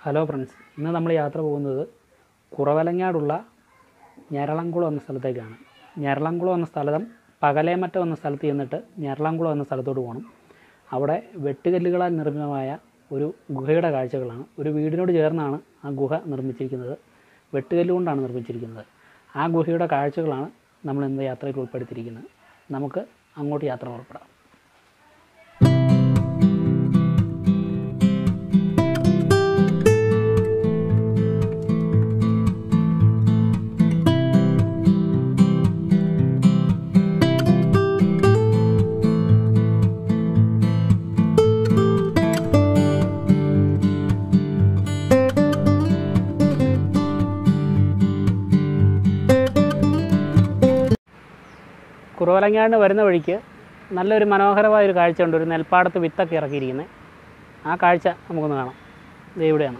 Hello friends ഇന്ന് നമ്മൾ യാത്ര പോകുന്നത് കുറവലങ്ങാടുള്ള ഞരളംകുളം എന്ന സ്ഥലത്തേക്കാണ് ഞരളംകുളം എന്ന സ്ഥലം പകലേമറ്റം എന്ന സ്ഥലത്ത് ചെന്നിട്ട് ഞരളംകുളം എന്ന സ്ഥലത്തോട്ട് പോകണം അവിടെ വെട്ടുകല്ലുകളാൽ നിർമ്മിതമായ ഒരു ഗുഹയുടെ കാഴ്ചകളാണ് ഒരു വീടിനോട് ചേർന്നാണ് ആ ഗുഹ നിർമ്മിച്ചിരിക്കുന്നത് വെട്ടുകല്ല് കൊണ്ടാണ് നിർമ്മിച്ചിരിക്കുന്നത് ആ ഗുഹയുടെ കാഴ്ചകളാണ് നമ്മൾ ഇന്ന് യാത്രയിൽ ഉൾപ്പെടുത്തിയിരിക്കുന്നത് നമുക്ക് അങ്ങോട്ട് യാത്ര പുറപ്പെടാം കുറവലങ്ങാണ്ട് വരുന്ന വഴിക്ക് നല്ലൊരു മനോഹരമായ ഒരു കാഴ്ചയുണ്ട് ഒരു നെൽപ്പാടത്ത് വിത്തൊക്കെ ഇറക്കിയിരിക്കുന്നത് ആ കാഴ്ച നമുക്കൊന്ന് കാണാം ദേ ഇവിടെയാണ്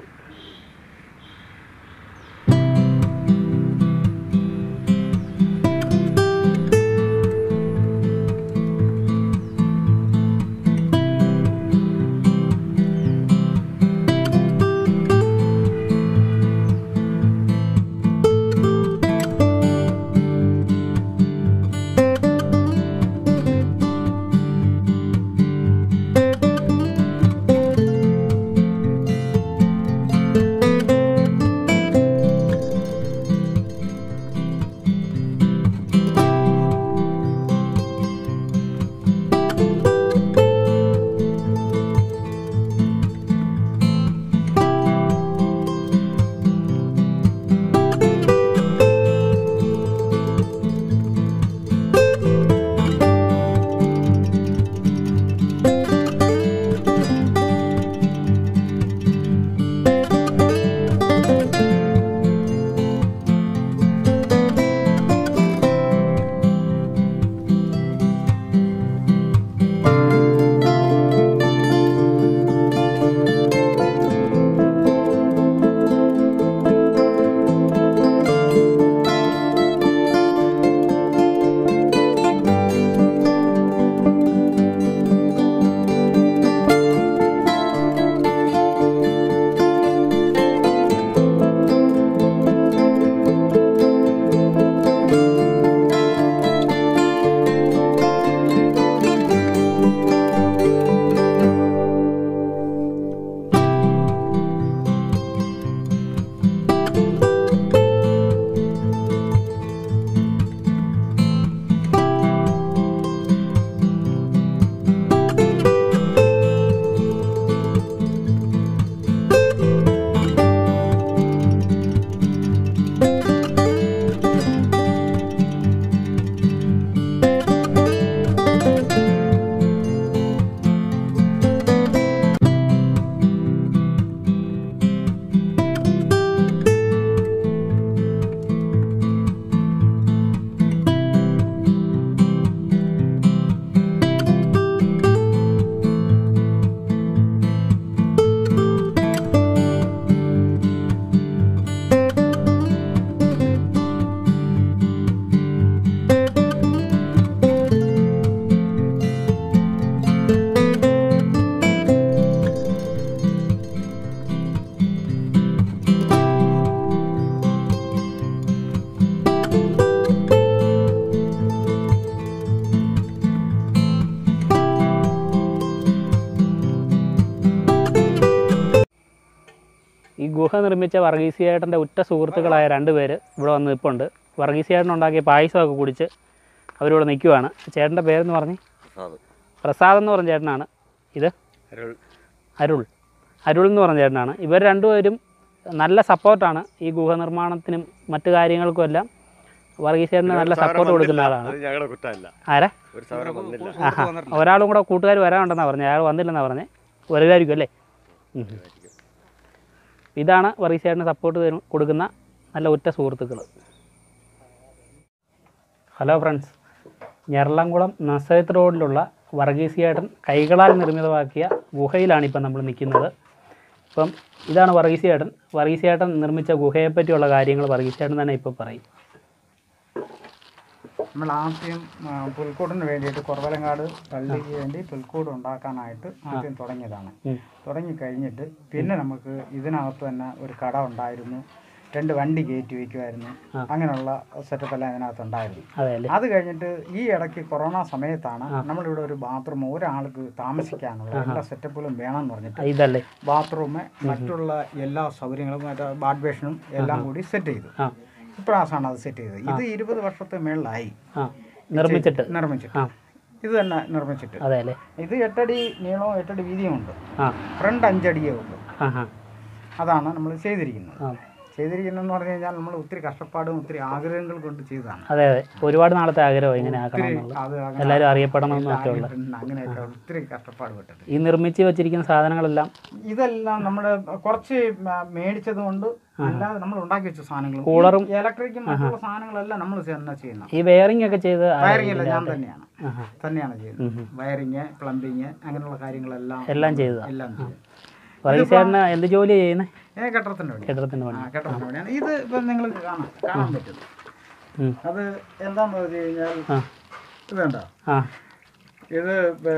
ഈ ഗുഹ നിർമ്മിച്ച വർഗീസിയേട്ടൻ്റെ ഉറ്റ സുഹൃത്തുക്കളായ രണ്ട് പേര് ഇവിടെ വന്ന് നിൽപ്പുണ്ട് വർഗീസിയേട്ടൻ ഉണ്ടാക്കിയ പായസമൊക്കെ കുടിച്ച് അവരിവിടെ നിൽക്കുവാണ് ചേട്ടൻ്റെ പേരെന്ന് പറഞ്ഞ് പ്രസാദ് പ്രസാദ് എന്ന് പറഞ്ഞ ചേട്ടനാണ് ഇത് അരുൾ അരുൾ അരുൾ എന്ന് പറഞ്ഞ ചേട്ടനാണ് ഇവർ രണ്ടുപേരും നല്ല സപ്പോർട്ടാണ് ഈ ഗുഹ നിർമ്മാണത്തിനും മറ്റു കാര്യങ്ങൾക്കും എല്ലാം വർഗീസേട്ടന് നല്ല സപ്പോർട്ട് കൊടുക്കുന്ന ആളാണ് അത് ഞങ്ങളുടെ കുറ്റമല്ല ആരാ ഒരു സമരം വന്നില്ല ആഹാ ഒരാളും കൂടെ കൂട്ടുകാർ വരാനുണ്ടെന്നാണ് പറഞ്ഞത് അയാൾ വന്നില്ലെന്നാണ് പറഞ്ഞത് വരുമായിരിക്കും അല്ലേ ഉം. ഇതാണ് വർഗീസേട്ടന് സപ്പോർട്ട് തരും കൊടുക്കുന്ന നല്ല ഉറ്റ സുഹൃത്തുക്കൾ ഹലോ ഫ്രണ്ട്സ് ഞെറളംകുളം നസരത്ത് റോഡിലുള്ള വർഗീസിയേട്ടൻ കൈകളാൽ നിർമ്മിതമാക്കിയ ഗുഹയിലാണ് ഇപ്പം നമ്മൾ നിൽക്കുന്നത് ഇപ്പം ഇതാണ് വർഗീസിയേട്ടൻ വർഗീസിയേട്ടൻ നിർമ്മിച്ച ഗുഹയെപ്പറ്റിയുള്ള കാര്യങ്ങൾ വർഗീസിയേട്ടൻ തന്നെ ഇപ്പോൾ പറയും നമ്മൾ ആദ്യം ആ, പുൽക്കൂടിന് വേണ്ടിയിട്ട് കുറവലങ്ങാട് പള്ളിക്ക് വേണ്ടി പുൽക്കൂട് ഉണ്ടാക്കാനായിട്ട് ആദ്യം തുടങ്ങിയതാണ് ഉം. തുടങ്ങി കഴിഞ്ഞിട്ട് പിന്നെ നമുക്ക് ഇതിനകത്ത് തന്നെ ഒരു കട ഉണ്ടായിരുന്നു രണ്ട് വണ്ടി കയറ്റി വയ്ക്കുമായിരുന്നു അങ്ങനെയുള്ള സെറ്റപ്പ് എല്ലാം ഇതിനകത്ത് ഉണ്ടായിരുന്നു അതെ അല്ലേ അത് കഴിഞ്ഞിട്ട് ഈ ഇടയ്ക്ക് കൊറോണ സമയത്താണ് നമ്മളിവിടെ ഒരു ബാത്റൂം ഒരാൾക്ക് താമസിക്കാനുള്ള എല്ലാ സെറ്റപ്പുകളും വേണമെന്ന് പറഞ്ഞിട്ട് ഇതല്ലേ ബാത്റൂം മറ്റുള്ള എല്ലാ സൗകര്യങ്ങളും മറ്റേ ബാഡ് ബേഷനും എല്ലാം കൂടി സെറ്റ് ചെയ്തു ആ ഇപ്രാവശ്യമാണ് അത് സെറ്റ് ചെയ്തത് ഇത് ഇരുപത് വർഷത്തെ മേളിലായി ആ നിർമ്മിച്ചിട്ട് നിർമ്മിച്ചിട്ട് ആ ഇത് തന്നെ നിർമ്മിച്ചിട്ട് അതെ അല്ലേ ഇത് എട്ടടി നീളവും എട്ടടി വീതിയും ഉണ്ട് ആ ഫ്രണ്ട് അഞ്ചടിയേ ഉള്ളൂ ആ ആ അതാണ് നമ്മൾ ചെയ്തിരിക്കുന്നത് ആ ചെയ്തിരിക്കുന്നതെന്ന് പറഞ്ഞു കഴിഞ്ഞാൽ നമ്മൾ ഒത്തിരി കഷ്ടപ്പാടും ഒത്തിരി ആഗ്രഹങ്ങൾ കൊണ്ട് ചെയ്തതാണ് അതെ അതെ ഒരുപാട് നാളത്തെ ആഗ്രഹം ഇങ്ങനെ ആക്കണം ഒത്തിരി എന്നുള്ളത് അത് അങ്ങനെ എല്ലാവരും അറിയപ്പെടണം എന്നൊക്കെ ഉള്ള ആഗ്രഹിച്ചിട്ടുണ്ട്. അങ്ങനെയൊക്കെ ഒത്തിരി കഷ്ടപ്പാട് പെട്ടത് ഈ നിർമ്മിച്ച് വെച്ചിരിക്കുന്ന സാധനങ്ങളെല്ലാം ഇതെല്ലാം നമ്മൾ കുറച്ച് മ- മേടിച്ചത് കൊണ്ട് അല്ലാതെ നമ്മൾ ഉണ്ടാക്കി വെച്ച സാധനങ്ങളും കൂളറും ഇലക്ട്രിക്കും മറ്റുള്ള സാധനങ്ങളെല്ലാം നമ്മൾ തന്നെ ചെയ്യുന്നത് ഈ വയറിംഗ് ഒക്കെ ചെയ്ത് വയറിംഗ് എല്ലാം ഞാൻ തന്നെയാണ് ആഹാ. തന്നെയാണ് ചെയ്യുന്നത് വയറിങ് പ്ലംബിങ് അങ്ങനെയുള്ള കാര്യങ്ങളെല്ലാം എല്ലാം ചെയ്തതാ എല്ലാം ചെയ്യും വർഗീസേട്ടന് എന്ത് ജോലി ചെയ്യുന്നത് ഏ കെട്ടത്തിന്റെ പണി കെട്ടിടത്തിന് പണി ആ കെട്ടത്തിന്റെ പണിയാണ് ഇത് ഇപ്പം നിങ്ങൾ കാണാം കാണാൻ പറ്റും ഉം. അത് എന്താണെന്ന് വെച്ച് കഴിഞ്ഞാൽ ആ ഇത് വേണ്ട ആ ഇത്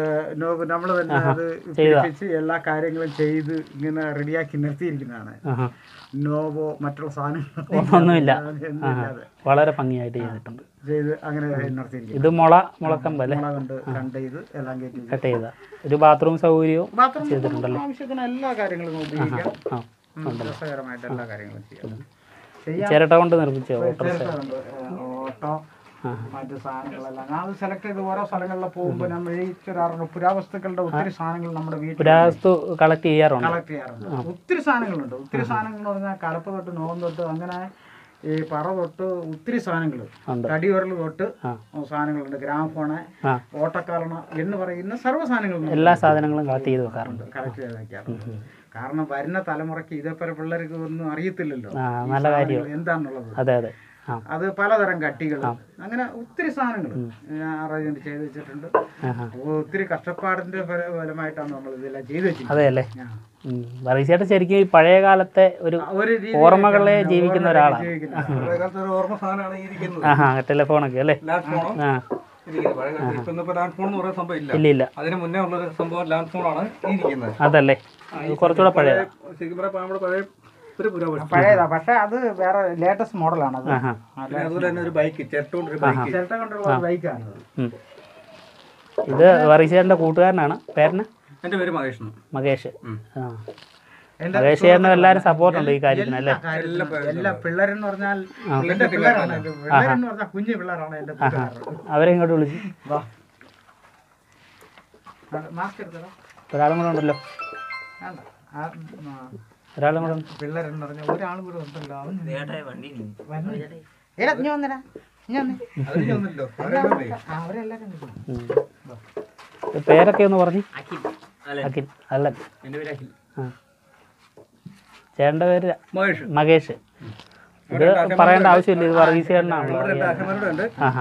നമ്മൾ തന്നെ അത് പിടിപ്പിച്ച് എല്ലാ കാര്യങ്ങളും ചെയ്ത് ഇങ്ങനെ റെഡിയാക്കി നിർത്തിയിരിക്കുന്നതാണ് ആഹാ നോവോ മറ്റുള്ള സാധനങ്ങൾ ഒന്നുമില്ല ഒന്നുമില്ലാതെ വളരെ ഭംഗിയായിട്ട് ചെയ്തിട്ടുണ്ട് ചെയ്ത് അങ്ങനെ നിർത്തിയിരിക്കുന്നു ഇത് മുള മുളക്കമ്പ് അല്ലേ മുള കൊണ്ട് കണ്ട് ചെയ്ത് എല്ലാം കയറ്റി കട്ട് ചെയ്ത ഒരു ബാത്റൂം സൗകര്യവും ബാത്റൂം ആവശ്യത്തിന് എല്ലാ കാര്യങ്ങളും ഉപയോഗിക്കാം ആ ഉം, രസകരമായിട്ട് എല്ലാ കാര്യങ്ങളും ചെയ്യാം ചെയ്യാം ചിരട്ട കൊണ്ട് നിർമ്മിച്ച ഓട്ടോ ചേർത്തുണ്ട്. ഏ, ഓട്ടോ മറ്റു സാധനങ്ങളെല്ലാം ഞാൻ അത് സെലക്ട് ചെയ്ത് ഓരോ സ്ഥലങ്ങളിൽ പോകുമ്പോൾ ഞാൻ മേടിച്ചിടാറുണ്ട് പുരാവസ്തുക്കളുടെ ഒത്തിരി സാധനങ്ങൾ നമ്മുടെ വീട്ടിൽ പുരാവസ്തു കളക്ട് ചെയ്യാറുണ്ട് കളക്ട് ചെയ്യാറുണ്ട് ഒത്തിരി സാധനങ്ങളുണ്ട് ഒത്തിരി സാധനങ്ങൾ എന്ന് പറഞ്ഞാൽ കലപ്പ തൊട്ട് നോം തൊട്ട് അങ്ങനെ ഈ പറ തൊട്ട് ഒത്തിരി സാധനങ്ങൾ ഉണ്ട് തടിയുരൽ തൊട്ട് ആ. സാധനങ്ങളുണ്ട് ഗ്രാമഫോണ് ആ ഓട്ടക്കാരണ എന്ന് പറയുന്ന സർവ്വ സാധനങ്ങളും എല്ലാ സാധനങ്ങളും കളക്ട് ചെയ്ത് വെക്കാറുണ്ട് കളക്ട് ചെയ്ത് വെക്കാറുണ്ട് കാരണം വരുന്ന തലമുറക്ക് ഇതേപോലെ പിള്ളേർക്ക് ഒന്നും അറിയത്തില്ലല്ലോ ആ ഈ നല്ല കാര്യം സാധനങ്ങൾ എന്താന്നുള്ളത് അതെ അതെ ആ അത് പലതരം കട്ടികൾ അങ്ങനെ ഒത്തിരി സാധനങ്ങൾ ഞാൻ അറേഞ്ച്മെന്റ് ചെയ്ത് വെച്ചിട്ടുണ്ട് ആഹാ. ഒത്തിരി കഷ്ടപ്പാടിന്റെ ഫല- ഫലമായിട്ടാണ് നമ്മൾ ഇതെല്ലാം ചെയ്ത് വെച്ചിരിക്കുന്നത് അതെ അല്ലേ ആ. വർഗീസേട്ടൻ ശരിക്കും ഈ പഴയ കാലത്തെ ഒരു ഒരു രീതിയിൽ ഓർമ്മകളെ ജീവിക്കുന്ന ഒരാളാണ് ജീവിക്കുന്നത്. ഒരു ഓർമ്മ സാധനമാണ് ഈ ഇരിക്കുന്നത് ആഹാ ടെലിഫോണൊക്കെ അല്ലേ ലാൻഡ് ഫോണോ ആ ഇരിക്കുന്നത് പഴയ കാലത്ത് ഇപ്പൊ ഇന്നിപ്പോ ലാൻഡ് ഫോൺ എന്ന് പറയുന്ന സംഭവം ഇല്ല ഇല്ല ഇല്ല അതിന് മുന്നേ ഉള്ളൊരു സംഭവം ലാൻഡ് ഫോണാണ് ഈ ഇരിക്കുന്നത് അതല്ലേ അത് കുറച്ചുകൂടെ പഴയതാ ശരിക്കും പറയാൻ നമ്മുടെ പഴയ ഒരു പുരോഗതി പഴയതാ പക്ഷെ അത് വേറെ ലേറ്റസ്റ്റ് മോഡലാണ് അത് ആഹാ പിന്നെ അതുപോലെ തന്നെ ഒരു ബൈക്ക് ചിരട്ടുകൊണ്ട് ഒരു ബൈക്ക് ചിരട്ട കൊണ്ടുള്ള ബൈക്കാണ് ഉം. ഇത് വർഗീസേട്ടൻ്റെ കൂട്ടുകാരനാണ് പേരന് എന്റെ പേര് മഹേഷ് മകേഷ് ഉം. ആ മകേഷ് ചേട്ടനും എല്ലാവരും സപ്പോർട്ടുണ്ട് ഈ കാര്യത്തിന് അല്ലേ എല്ലാ പിള്ളേരെന്ന് പറഞ്ഞാൽ എന്റെ പിള്ളേരാണ് ഇത്. പിള്ളേരെന്ന് പറഞ്ഞാൽ കുഞ്ഞു പിള്ളേരാണ് എന്റെ കൂട്ടുകാർ അവരെ ഇങ്ങോട്ട് വിളിച്ചു മാസ്ക് എടുത്തോ ഒരാളും കൂടെ ഉണ്ടല്ലോ വേണ്ട ആ, ആ, ഒരാളും കൂടെ ഉണ്ട് പിള്ളേരെന്ന് പറഞ്ഞാൽ ഒരാളും കൂടെ ഉണ്ടല്ലോ അവൻ വന്നു. എടാ നീ വന്നടാ നീ വന്നേ അതിന് ഒന്നുമില്ലോ ആ, അവരെല്ലാരും ഉണ്ട്. ഉം. ഇത് പേരൊക്കെ ഒന്ന് പറഞ്ഞു അഖിൽ അല്ല എന്റെ പേര് അഖിൽ ആ ചേട്ടൻ്റെ പേര് മഹേഷ് മകേഷ് ഇത് പറയേണ്ട ആവശ്യമില്ല ഇത് വർഗീസ് ചേട്ടനാണല്ലോ ഇവിടെ രണ്ട് ആശമാരുടെ ഉണ്ട് ആഹാ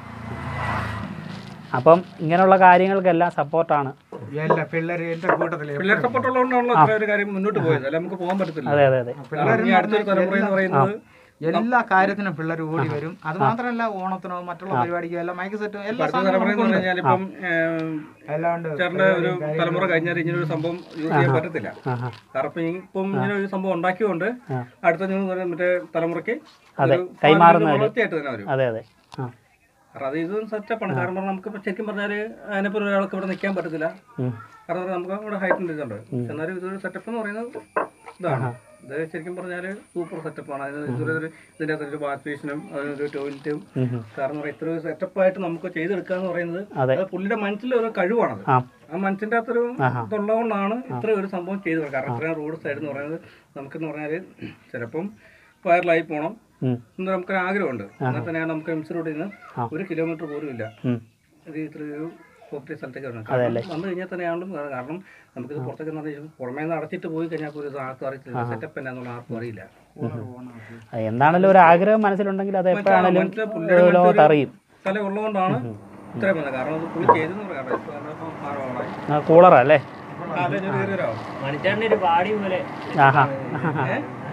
അപ്പം ഇങ്ങനെയുള്ള കാര്യങ്ങൾക്കെല്ലാം സപ്പോർട്ടാണ് എല്ലാ പിള്ളേര് എന്റെ കൂട്ടത്തില് പിള്ളേർ സപ്പോർട്ട് ഉള്ളതുകൊണ്ടാണല്ലോ ഇത്ര ഒരു കാര്യം മുന്നോട്ട് പോയത് അല്ല നമുക്ക് പോകാൻ പറ്റത്തില്ല അതെ അതെ അതെ കാരണം ഇനി അടുത്തൊരു തലമുറ എന്ന് പറയുന്നത് എല്ലാ കാര്യത്തിനും പിള്ളേർ ഓടി വരും അത് മാത്രമല്ല ഓണത്തിനോ മറ്റുള്ള പരിപാടിക്കോ എല്ലാം മൈക്ക് സെറ്റും എല്ലാ അടുത്ത തലമുറ എന്ന് പറഞ്ഞു കഴിഞ്ഞാൽ ഇപ്പം എല്ലാം ഉണ്ട് ചേട്ടന്റെ ഒരു തലമുറ കഴിഞ്ഞാൽ ഇങ്ങനെ ഒരു സംഭവം യൂസ് ചെയ്യാൻ പറ്റത്തില്ല ആഹാ കാരണം ഇപ്പം ഈ- ഇപ്പം ഇങ്ങനെ ഒരു സംഭവം ഉണ്ടാക്കിയതുകൊണ്ട് ആ. അടുത്ത ന്യൂസ് പറയുന്നത് മറ്റേ തലമുറയ്ക്ക് അതെ, ഒരു കൈമാറുന്ന ഒരു- വളർച്ചയായിട്ട് തന്നെ വരും അതെ അതെ ആ കാരണം അത് ഇത് സെറ്റപ്പാണ് കാരണം പറഞ്ഞാൽ നമുക്ക് ഇപ്പം ശരിക്കും പറഞ്ഞാൽ അതിനെപ്പോൾ ഒരാൾക്ക് ഇവിടെ നിൽക്കാൻ പറ്റത്തില്ല ഉം. കാരണം പറഞ്ഞാൽ നമുക്ക് ഇവിടെ ഹൈറ്റ് ഇതുണ്ട് എന്നാലും ഇതൊരു സെറ്റപ്പ് എന്ന് പറയുന്നത് ഇതാണ് ഇത് ശരിക്കും പറഞ്ഞാൽ സൂപ്പർ സെറ്റപ്പാണ് അതിന് ഇതൊരു ഒരു- ഇതിൻ്റെ അകത്തൊരു വാഷ് ബേസിനും അതിനൊരു ടോയ്ലറ്റും ഉം ഉം. കാരണം പറയാം ഇത്ര ഒരു സെറ്റപ്പായിട്ട് നമുക്ക് ചെയ്തെടുക്കുക എന്ന് പറയുന്നത് അതെ അത് പുള്ളിയുടെ മനസ്സിലെ ഒരു കഴിവാണത് ആ ആ മനസ്സിന്റെ അകത്തൊരു ആഹാ. ഇതുള്ളതുകൊണ്ടാണ് ഇത്ര ഒരു സംഭവം ചെയ്തു കൊടുക്കുക കാരണം ഇത്രയും റോഡ് സൈഡ് എന്ന് പറയുന്നത് നമുക്കെന്ന് പറഞ്ഞാൽ ചിലപ്പം വയറിലായി പോകണം ഉം. എന്ന് നമുക്കൊരു ആഗ്രഹമുണ്ട് എന്നാൽ തന്നെയാണ് നമുക്ക് എംസ് റോഡിൽ നിന്ന് ആ. ഒരു കിലോമീറ്റർ പോലും ഇല്ല ഉം. ഇത് ഇത്ര ഒരു പ്രോപ്പർട്ടി സ്ഥലത്തേക്ക് വരണം കാരണം അതെല്ലേ? വന്നു കഴിഞ്ഞാൽ തന്നെയാണെങ്കിലും കാരണം നമുക്കിത് പുറത്തേക്ക് എന്ന് പറഞ്ഞാൽ പുറമേ നിന്ന് അടച്ചിട്ട് പോയി കഴിഞ്ഞാൽ ഒരു ആർക്കും അറിയത്തില്ല സെറ്റപ്പ് എന്നാന്നുള്ള ആർക്കും അറിയില്ല അത് എന്താണേലും ഒരു ആഗ്രഹം മനസ്സിലുണ്ടെങ്കിൽ അത് എപ്പോഴാണേലും മനസ്സിലെ പുള്ളിയുടെ ലോകത്ത് മനസ്സിലൊരു അറിയും സ്ഥലം ഉള്ളതുകൊണ്ടാണ് ഇത്രയും വന്നത് കാരണം അത് പുള്ളി ചെയ്തെന്ന് പറയാം കാരണം ഇപ്പൊ നമ്മളിപ്പം ആറോളായി. ആ, കൂളറാ അല്ലേ ആ, അതെ, ഞാൻ കയറി വരാം. ആഹാ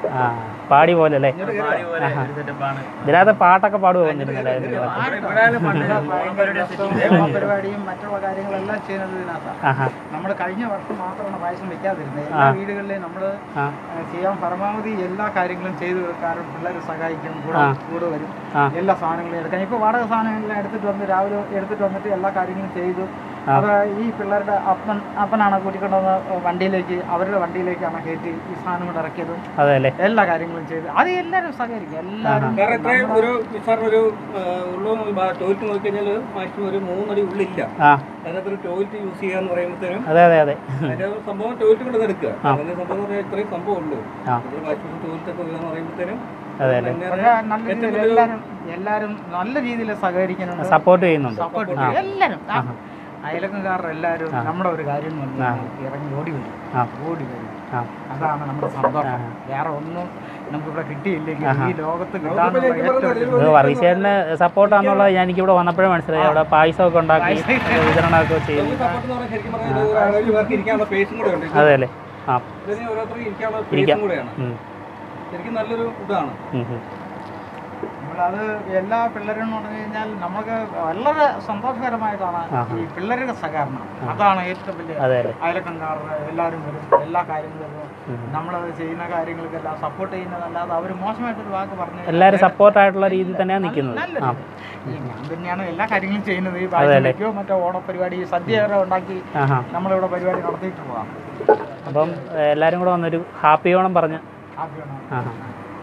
ആ പാടി പോലെ അല്ലേ പാടി പോലെ ഒരു സെറ്റപ്പാണ് ഇതിനകത്ത് പാട്ടൊക്കെ പാടുക വന്നിരുന്നല്ലേ ഇവിടെയാണ് പണ്ട് പരിപാടിയും മറ്റുള്ള കാര്യങ്ങളെല്ലാം ചെയ്യുന്നത് ഇതിനകത്താണ് ആഹാ നമ്മൾ കഴിഞ്ഞ വർഷം മാത്രമാണ് പായസം വെക്കാതിരുന്നത് എല്ലാ വീടുകളിലെയും നമ്മൾ ആ ചെയ്യാൻ പരമാവധി എല്ലാ കാര്യങ്ങളും ചെയ്തു വെക്കാറും പിള്ളേർ സഹായിക്കും കൂടെ ആ. കൂടെ വരും ആ. എല്ലാ സാധനങ്ങളും എടുക്കാൻ ഇപ്പോൾ വാടക സാധനങ്ങളെല്ലാം എടുത്തിട്ട് വന്ന് രാവിലെ എടുത്തിട്ട് വന്നിട്ട് എല്ലാ കാര്യങ്ങളും ചെയ്തു ആ. അത് ഈ പിള്ളേരുടെ അപ്പൻ അപ്പനാണ് കൂട്ടിക്കൊണ്ടുവന്ന വണ്ടിയിലേക്ക് അവരുടെ വണ്ടിയിലേക്കാണ് കയറ്റി ഈ സാധനം കൊണ്ട് ഇറക്കിയതും അതെ അല്ലേ എല്ലാ കാര്യങ്ങളും ചെയ്തു അത് എല്ലാവരും സഹകരിക്കും എല്ലാവരും കാരണം ഇത്രയും ഒരു സാറിന് ഒരു ഉള്ളു ടോയ്ലറ്റ് നോക്കി കഴിഞ്ഞാൽ മാക്സിമം ഒരു മൂന്നടി ഉള്ളില്ല ആ അതിനകത്ത് ഒരു ടോയ്ലറ്റ് യൂസ് ചെയ്യാന്ന് പറയുമ്പോഴത്തേനും അതെ അതെ അതെ അതിന്റെ സംഭവം ടോയ്ലറ്റ് കൊണ്ട് എടുക്കുക അതിന്റെ സംഭവം എന്ന് പറഞ്ഞാൽ ഇത്രയും സംഭവം ഉള്ളൂ ആ. ഒരു മാക്സിമം ടോയ്ലറ്റ് ഒക്കെ വരിക എന്ന് പറയുമ്പോഴത്തേനും അതെ അല്ലേ പക്ഷേ നല്ല രീതിയിൽ എല്ലാവരും എല്ലാവരും നല്ല രീതിയിൽ സഹകരിക്കുന്നുണ്ട് സപ്പോർട്ട് ചെയ്യുന്നുണ്ട് സപ്പോർട്ട് ചെയ്യും എല്ലാവരും ആ, അയലക്കക്കാരുടെ എല്ലാവരും നമ്മുടെ ഒരു കാര്യം എന്ന് പറഞ്ഞാൽ ഇറങ്ങി ഓടി വരും ആ. ഓടി വരും ആ അതാണ് നമ്മുടെ സന്തോഷം വേറെ ഒന്നും നമുക്കിവിടെ കിട്ടിയില്ലെങ്കിൽ ഈ ലോകത്ത് കിട്ടാനുള്ള ഏറ്റവും ഇത് വർഗീസേട്ടന് സപ്പോർട്ടാന്നുള്ളത് ഞാൻ എനിക്കിവിടെ വന്നപ്പോഴേ മനസ്സിലായി അവിടെ പായസമൊക്കെ ഉണ്ടാക്കി വിതരണമൊക്കെ ചെയ്യും സപ്പോർട്ട് എന്ന് പറഞ്ഞാൽ ശരിക്കും പറഞ്ഞാൽ ഇത് ഒരു ആറേഴ് പേർക്ക് ഇരിക്കാനുള്ള സ്പേസും കൂടെ ഉണ്ട് അതെ അല്ലേ ആ ഇതിന് ഓരോരുത്തർക്ക് ഇരിക്കാനുള്ള ഇരിക്കാം. സ്പേസും കൂടെയാണ് ഉം. ശരിക്കും നല്ലൊരു ഇതാണ് ഉം, ഉം. നമ്മളത് എല്ലാ പിള്ളേരും എന്ന് പറഞ്ഞു കഴിഞ്ഞാൽ നമുക്ക് വളരെ സന്തോഷകരമായിട്ടാണ് ആഹാ. ഈ പിള്ളേരുടെ സഹകരണം അതാണ് ഏറ്റവും വലിയ അതെ അല്ലേ അയലക്കങ്കാരുടെ എല്ലാവരും വരും എല്ലാ കാര്യങ്ങളും ഉം. നമ്മളത് ചെയ്യുന്ന കാര്യങ്ങൾക്കെല്ലാം സപ്പോർട്ട് ചെയ്യുന്നതല്ലാതെ അവർ മോശമായിട്ടൊരു വാക്ക് പറഞ്ഞു എല്ലാവരും സപ്പോർട്ടായിട്ടുള്ള രീതിയിൽ തന്നെയാണ് നിൽക്കുന്നത് ആ ഈ ഞാൻ തന്നെയാണ് എല്ലാ കാര്യങ്ങളും ചെയ്യുന്നത് ഈ പായസോ മറ്റോ ഓണപരിപാടി സദ്യ വരെ ഉണ്ടാക്കി ആഹാ നമ്മളിവിടെ പരിപാടി നടത്തിയിട്ട് പോകാം അപ്പം ഏഹ്, എല്ലാവരും കൂടെ വന്നൊരു ഹാപ്പി ഓണം പറഞ്ഞ് ഹാപ്പിയാണ് ആഹാ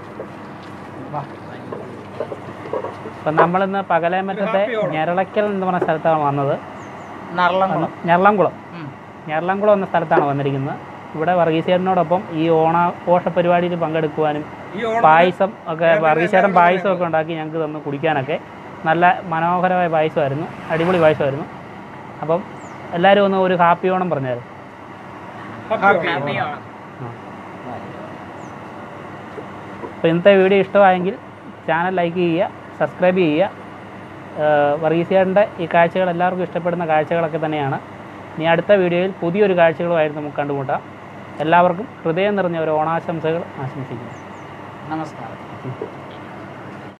വാ അപ്പം നമ്മളിന്ന് പകലേമറ്റത്തെ ഞെരളയ്ക്കൽ എന്ന് പറഞ്ഞ സ്ഥലത്താണ് വന്നത് നറളംകുളം ഞെരളംകുളം ഉം. ഞെരളംകുളം എന്ന സ്ഥലത്താണ് വന്നിരിക്കുന്നത് ഇവിടെ വർഗീസേട്ടനോടൊപ്പം ഈ ഓണാഘോഷ പരിപാടിയിൽ പങ്കെടുക്കുവാനും ഈ ഓണം പായസം ഒക്കെ വർഗീസേട്ടൻ പായസം ഒക്കെ ഉണ്ടാക്കി ഞങ്ങൾക്ക് തന്ന് കുടിക്കാനൊക്കെ നല്ല മനോഹരമായ പായസമായിരുന്നു അടിപൊളി പായസമായിരുന്നു അപ്പം എല്ലാവരും ഒന്ന് ഒരു ഹാപ്പി ഓണം പറഞ്ഞായിരുന്നു ഹാപ്പി അപ്പോൾ ഇന്നത്തെ വീഡിയോ ഇഷ്ടമായെങ്കിൽ ചാനൽ ലൈക്ക് ചെയ്യുക സബ്സ്ക്രൈബ് ചെയ്യുക ഏഹ് വർഗീസിയാടിൻ്റെ ഈ കാഴ്ചകൾ എല്ലാവർക്കും ഇഷ്ടപ്പെടുന്ന കാഴ്ചകളൊക്കെ തന്നെയാണ് ഇനി അടുത്ത വീഡിയോയിൽ പുതിയൊരു കാഴ്ചകളുമായിട്ട് നമുക്ക് കണ്ടുമുട്ടാം എല്ലാവർക്കും ഹൃദയം നിറഞ്ഞ ഒരു ഓണാശംസകൾ ആശംസിക്കുന്നു നമസ്കാരം